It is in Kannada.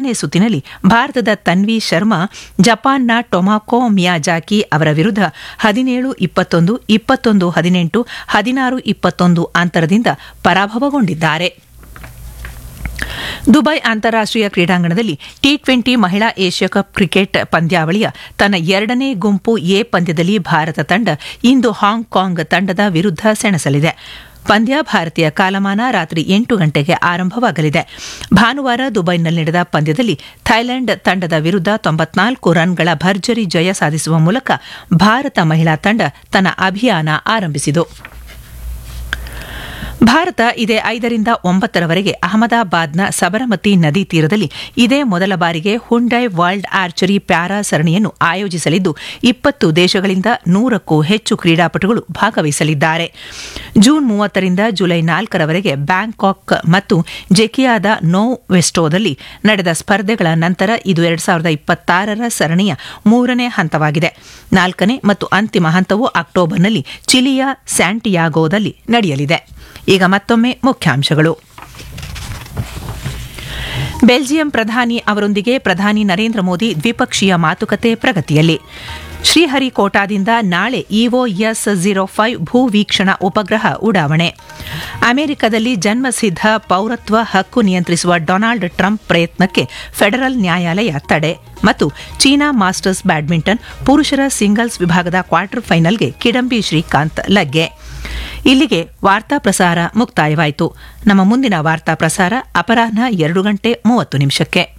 ಎರಡನೇ ಸುತ್ತಿನಲ್ಲಿ ಭಾರತದ ತನ್ವಿ ಶರ್ಮಾ ಜಪಾನ್ನ ಟೊಮಾಕೋ ಮಿಯಾಜಾಕಿ ಅವರ ವಿರುದ್ಧ ಹದಿನೇಳು ಇಪ್ಪತ್ತೊಂದು ಇಪ್ಪತ್ತೊಂದು ಹದಿನೆಂಟು ಹದಿನಾರು ಇಪ್ಪತ್ತೊಂದು ಅಂತರದಿಂದ ಪರಾಭವಗೊಂಡಿದ್ದಾರೆ ದುಬೈ ಅಂತಾರಾಷ್ಟೀಯ ಕ್ರೀಡಾಂಗಣದಲ್ಲಿ ಟಿ ಟ್ವೆಂಟಿ ಮಹಿಳಾ ಏಷ್ಯಾ ಕಪ್ ಕ್ರಿಕೆಟ್ ಪಂದ್ಯಾವಳಿಯ ತನ್ನ ಎರಡನೇ ಗುಂಪು ಎ ಪಂದ್ಯದಲ್ಲಿ ಭಾರತ ತಂಡ ಇಂದು ಹಾಂಗ್ಕಾಂಗ್ ತಂಡದ ವಿರುದ್ಧ ಸೆಣಸಲಿದೆ ಪಂದ್ಯ ಭಾರತೀಯ ಕಾಲಮಾನ ರಾತ್ರಿ ಎಂಟು ಗಂಟೆಗೆ ಆರಂಭವಾಗಲಿದೆ ಭಾನುವಾರ ದುಬೈನಲ್ಲಿ ನಡೆದ ಪಂದ್ಯದಲ್ಲಿ ಥೈಲ್ಯಾಂಡ್ ತಂಡದ ವಿರುದ್ಧ ತೊಂಬತ್ನಾಲ್ಕು ರನ್ಗಳ ಭರ್ಜರಿ ಜಯ ಸಾಧಿಸುವ ಮೂಲಕ ಭಾರತ ಮಹಿಳಾ ತಂಡ ತನ್ನ ಅಭಿಯಾನ ಆರಂಭಿಸಿತು ಭಾರತ ಇದೇ ಐದರಿಂದ ಒಂಬತ್ತರವರೆಗೆ ಅಹಮದಾಬಾದ್ನ ಸಬರಮತಿ ನದಿ ತೀರದಲ್ಲಿ ಇದೇ ಮೊದಲ ಬಾರಿಗೆ ಹುಂಡೈ ವರ್ಲ್ಡ್ ಆರ್ಚರಿ ಪ್ಯಾರಾ ಸರಣಿಯನ್ನು ಆಯೋಜಿಸಲಿದ್ದು ಇಪ್ಪತ್ತು ದೇಶಗಳಿಂದ ನೂರಕ್ಕೂ ಹೆಚ್ಚು ಕ್ರೀಡಾಪಟುಗಳು ಭಾಗವಹಿಸಲಿದ್ದಾರೆ ಜೂನ್ ಮೂವತ್ತರಿಂದ ಜುಲೈ ನಾಲ್ಕರವರೆಗೆ ಬ್ಯಾಂಕಾಕ್ ಮತ್ತು ಜೆಕಿಯಾದ ನೋ ವೆಸ್ಟೋದಲ್ಲಿ ನಡೆದ ಸ್ಪರ್ಧೆಗಳ ನಂತರ ಇದು ಎರಡು ಸಾವಿರದ ಇಪ್ಪತ್ತಾರರ ಸರಣಿಯ ಮೂರನೇ ಹಂತವಾಗಿದೆ ನಾಲ್ಕನೇ ಮತ್ತು ಅಂತಿಮ ಹಂತವು ಅಕ್ಟೋಬರ್ನಲ್ಲಿ ಚಿಲಿಯ ಸ್ಯಾಂಟಿಯಾಗೋದಲ್ಲಿ ನಡೆಯಲಿದೆ ಈಗ ಮತ್ತೊಮ್ಮೆ ಮುಖ್ಯಾಂಶಗಳು ಬೆಲ್ಜಿಯಂ ಪ್ರಧಾನಿ ಅವರೊಂದಿಗೆ ಪ್ರಧಾನಿ ನರೇಂದ್ರ ಮೋದಿ ದ್ವಿಪಕ್ಷೀಯ ಮಾತುಕತೆ ಪ್ರಗತಿಯಲ್ಲಿ ಶ್ರೀಹರಿಕೋಟಾದಿಂದ ನಾಳೆ ಇಒಎಸ್ ಝೀರೋ ಫೈವ್ ಭೂ ವೀಕ್ಷಣಾ ಉಪಗ್ರಹ ಉಡಾವಣೆ ಅಮೆರಿಕದಲ್ಲಿ ಜನ್ಮಸಿದ್ಧ ಪೌರತ್ವ ಹಕ್ಕು ನಿಯಂತ್ರಿಸುವ ಡೊನಾಲ್ಡ್ ಟ್ರಂಪ್ ಪ್ರಯತ್ನಕ್ಕೆ ಫೆಡರಲ್ ನ್ಯಾಯಾಲಯ ತಡೆ ಮತ್ತು ಚೀನಾ ಮಾಸ್ಟರ್ಸ್ ಬ್ಯಾಡ್ಮಿಂಟನ್ ಪುರುಷರ ಸಿಂಗಲ್ಸ್ ವಿಭಾಗದ ಕ್ವಾರ್ಟರ್ ಫೈನಲ್ಗೆ ಕಿಡಂಬಿ ಶ್ರೀಕಾಂತ್ ಲಗ್ಗೆ ಇಲ್ಲಿಗೆ ವಾರ್ತಾ ಪ್ರಸಾರ ಮುಕ್ತಾಯವಾಯಿತು ನಮ್ಮ ಮುಂದಿನ ವಾರ್ತಾ ಪ್ರಸಾರ ಅಪರಾಹ್ನ ಎರಡು ಗಂಟೆ ಮೂವತ್ತು ನಿಮಿಷಕ್ಕೆ